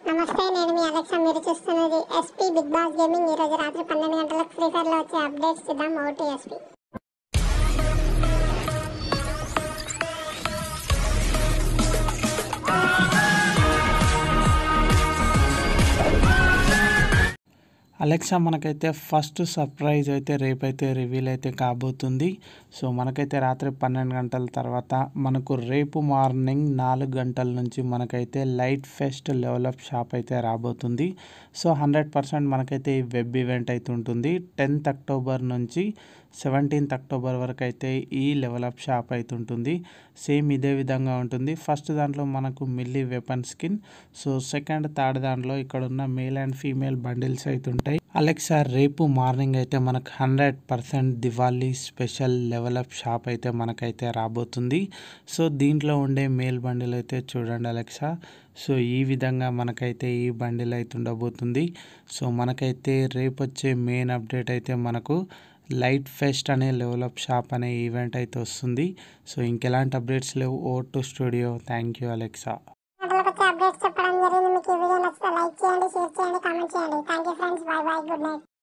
నమస్తే నేను మీ అలెక్సా మీరు చూస్తున్నది ఎస్పీ బిగ్ బాస్ గేమింగ్ ఈ రోజు రాత్రి పన్నెండు గంటలకు ఫ్రీ ఫైర్ లో వచ్చే అప్డేట్స్ చూద్దాం ఓటీ ఎస్పీ అలెక్సా మనకైతే ఫస్ట్ సర్ప్రైజ్ అయితే రేపైతే రివీల్ అయితే కాబోతుంది సో మనకైతే రాత్రి పన్నెండు గంటల తర్వాత మనకు రేపు మార్నింగ్ నాలుగు గంటల నుంచి మనకైతే లైట్ ఫెస్ట్ డెవలప్ షాప్ అయితే రాబోతుంది సో హండ్రెడ్ పర్సెంట్ మనకైతే ఈ వెబ్ ఈవెంట్ అయితే ఉంటుంది టెన్త్ అక్టోబర్ నుంచి సెవెంటీన్త్ అక్టోబర్ వరకు అయితే ఈ లెవెల్ అప్ షాప్ అయితే ఉంటుంది సేమ్ ఇదే విధంగా ఉంటుంది ఫస్ట్ దాంట్లో మనకు మిల్లీ weapon skin so second third దాంట్లో ఇక్కడ ఉన్న మేల్ అండ్ ఫీమేల్ బండిల్స్ అయితే ఉంటాయి అలెక్సా రేపు మార్నింగ్ అయితే మనకు hundred percent Diwali special level up shop అయితే మనకైతే రాబోతుంది సో దీంట్లో ఉండే మేల్ బండిల్ అయితే చూడండి అలెక్సా సో ఈ విధంగా మనకైతే ఈ బండిల్ అయితే ఉండబోతుంది సో మనకైతే రేపు వచ్చే మెయిన్ అప్డేట్ అయితే మనకు లైట్ ఫెస్ట్ అనే లెవెలప్ షాప్ అనే ఈవెంట్ అయితే వస్తుంది సో ఇంకెలాంటి అప్డేట్స్ లేవు O two studio thank you Alexa గంటలకు వచ్చే అప్డేట్స్ చెప్పడం జరిగింది మీకు ఈ వీడియో నచ్చితే లైక్ చేయండి షేర్ చేయండి కామెంట్ చేయండి thank you friends bye bye good night